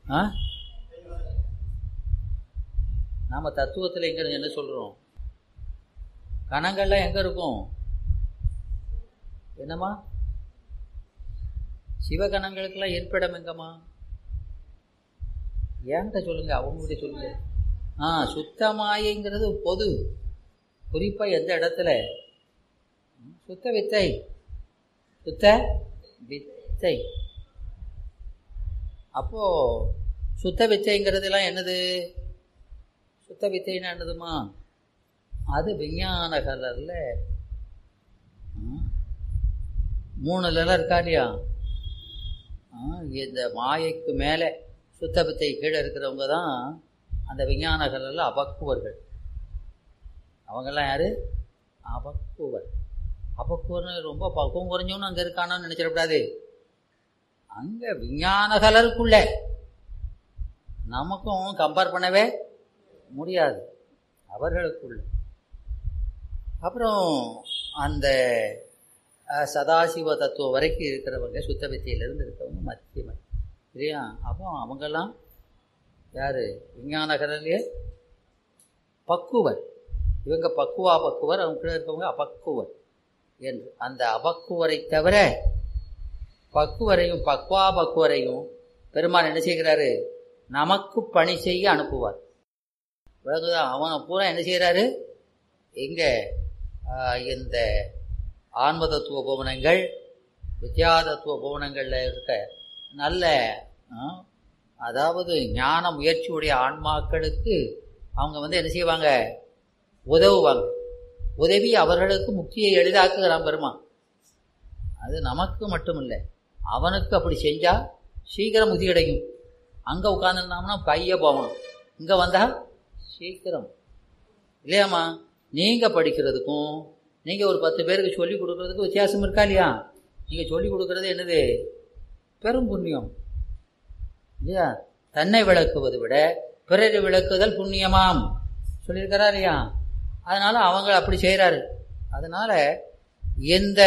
ஆ நாம தத்துவத்தில் எங்க என்ன சொல்றோம் கணங்கள்லாம் எங்க இருக்கும் என்னம்மா சிவகணங்களுக்கெல்லாம் இருப்பிடம் எங்கம்மா ஏன்ட்ட சொல்லுங்க அவங்ககிட்ட சொல்லுங்க ஆ சுத்தமாயங்கிறது பொது குறிப்பா எந்த இடத்துல சுத்த வித்தை சுத்த வித்தை அப்போ சுத்த வித்தைங்கிறதுலாம் என்னது சுத்த வித்தைன்னா என்னதுமா அது விஞ்ஞான கலர்ல மூணுலலாம் இருக்கா இல்லையா இந்த மாயைக்கு மேலே சுத்த வித்தை கீழே இருக்கிறவங்க தான் அந்த விஞ்ஞான கலரில் அபக்குவர்கள் அவங்கெல்லாம் யாரு அபக்குவர் அபக்குவர்னு ரொம்ப பக்குவம் குறைஞ்சவனு அங்கே இருக்கானான்னு நினைச்சிடக்கூடாது அங்கே விஞ்ஞான கலருக்குள்ள நமக்கும் கம்பேர் பண்ணவே முடியாது அவர்களுக்குள்ள அப்புறம் அந்த சதாசிவ தத்துவம் வரைக்கும் இருக்கிறவங்க சுத்த வித்தியிலிருந்து இருக்கிறவங்க மத்தியம இல்லையா அப்போ அவங்கெல்லாம் யார் விஞ்ஞான கடலே பக்குவர் இவங்க பக்குவா பக்குவர் அவங்க கீழே இருக்கவங்க அபக்குவர் என்று அந்த அபக்குவரை தவிர பக்குவரையும் பக்வா பக்குவரையும் பெருமான் என்ன செய்கிறாரு நமக்கு பணி செய்ய அனுப்புவார் விளக்குதான் அவனை பூரா என்ன செய்கிறாரு இங்கே இந்த ஆன்ம தத்துவ புவனங்கள் வித்யா தத்துவ புவனங்களில் இருக்க நல்ல அதாவது ஞான முயற்சியுடைய ஆன்மாக்களுக்கு அவங்க வந்து என்ன செய்வாங்க உதவுவாங்க உதவி அவர்களுக்கு முக்தியை எளிதாக்குகிறான் பெருமான் அது நமக்கு மட்டும் இல்லை அவனுக்கு அப்படி செஞ்சால் சீக்கிரம் முக்தி கிடைக்கும் அங்கே உட்காந்துருந்தோம்னா கைய போவான் இங்கே வந்தால் சீக்கிரம் இல்லையாம்மா நீங்கள் படிக்கிறதுக்கும் நீங்கள் ஒரு பத்து பேருக்கு சொல்லிக் கொடுக்கறதுக்கு வித்தியாசம் இருக்கா இல்லையா நீங்கள் சொல்லிக் கொடுக்கறது என்னது பெரும் புண்ணியம் இல்லையா தன்னை விளக்குவதை விட பிறரை விளக்குதல் புண்ணியமாம் சொல்லியிருக்கிறா இல்லையா அதனால அவங்க அப்படி செய்கிறாரு அதனால இந்த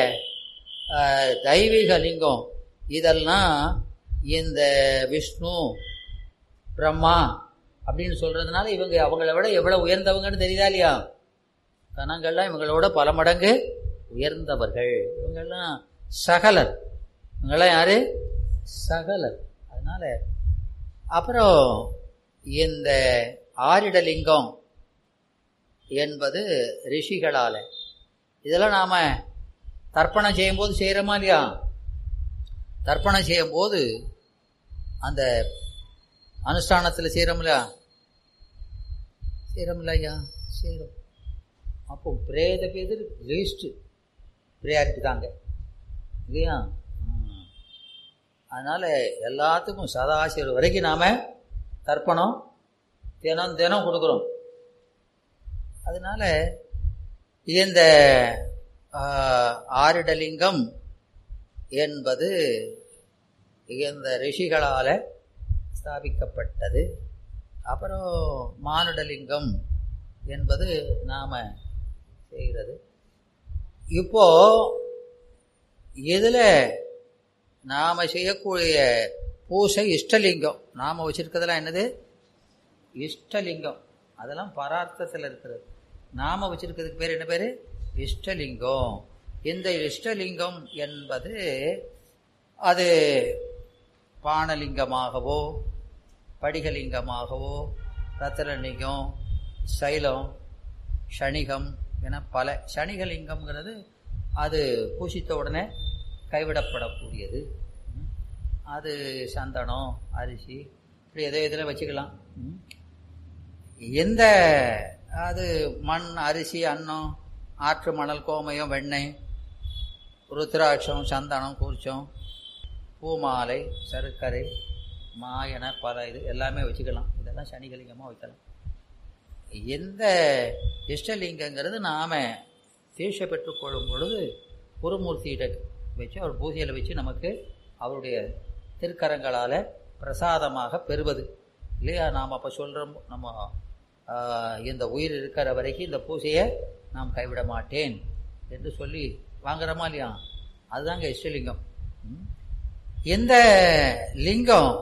தெய்வீக லிங்கம் இதெல்லாம் இந்த விஷ்ணு பிரம்மா அப்படின்னு சொல்றதுனால இவங்க அவங்கள விட எவ்வளவு உயர்ந்தவங்கன்னு தெரியுதா இல்லையா கணங்கள்லாம் இவங்களோட பல மடங்கு உயர்ந்தவர்கள் இவங்கெல்லாம் சகலர் இவங்கெல்லாம் யாரு சகலர் அதனால அப்புறம் இந்த ஆரிடலிங்கம் என்பது ரிஷிகளால் இதெல்லாம் நாம் தர்ப்பணம் செய்யும்போது செய்கிறோமா இல்லையா தர்ப்பணம் செய்யும்போது அந்த அனுஷ்டானத்தில் செய்கிறோம்ல செய்கிறோம்ல ஐயா செய்கிறோம் அப்போ பிரேத பேர் லீஸ்ட்டு ப்ரியாரிட்டி தாங்க இல்லையா அதனால் எல்லாத்துக்கும் சதாசிவர் வரைக்கும் நாம் தர்ப்பணம் தினம் தினம் கொடுக்குறோம் அதனால் இந்த ஆரிடலிங்கம் என்பது இந்த ரிஷிகளால் ஸ்தாபிக்கப்பட்டது அப்புறம் மானுடலிங்கம் என்பது நாம் செய்கிறது இப்போ இதில் நாம் செய்யக்கூடிய பூசை இஷ்டலிங்கம் நாம் வச்சிருக்கிறதுலாம் என்னது இஷ்டலிங்கம் அதெல்லாம் பரார்த்தத்தில் இருக்கிறது நாம் வச்சிருக்கிறதுக்கு பேர் என்ன பேர் இஷ்டலிங்கம் இந்த இஷ்டலிங்கம் என்பது அது பானலிங்கமாகவோ படிகலிங்கமாகவோ ரத்தனலிங்கம் சைலம் ஷணிகம் என பல ஷணிகலிங்கம்ங்கிறது அது பூசித்த உடனே கைவிடப்படக்கூடியது அது சந்தனம் அரிசி இப்படி எதோ இதில் வச்சுக்கலாம் எந்த அது மண் அரிசி அன்னம் ஆற்று மணல் கோமயம் வெண்ணெய் ருத்ராட்சம் சந்தனம் கூர்ச்சம் பூமாலை சர்க்கரை மாயன பல இது எல்லாமே வச்சுக்கலாம் இதெல்லாம் சனிகலிங்கமாக வைக்கலாம் எந்த இஷ்டலிங்கங்கிறது நாம் தீட்சை பெற்றுக்கொள்ளும் பொழுது குருமூர்த்தியிட வச்சு அவர் பூஜையில் வச்சு நமக்கு அவருடைய திருக்கரங்களால் பிரசாதமாக பெறுவது இல்லையா நாம் அப்போ சொல்கிறோம் நம்ம இந்த உயிர் இருக்கிற வரைக்கும் இந்த பூஜையை நாம் கைவிட மாட்டேன் என்று சொல்லி வாங்குறோமா இல்லையா அதுதாங்க இஷ்டலிங்கம் எந்த லிங்கம்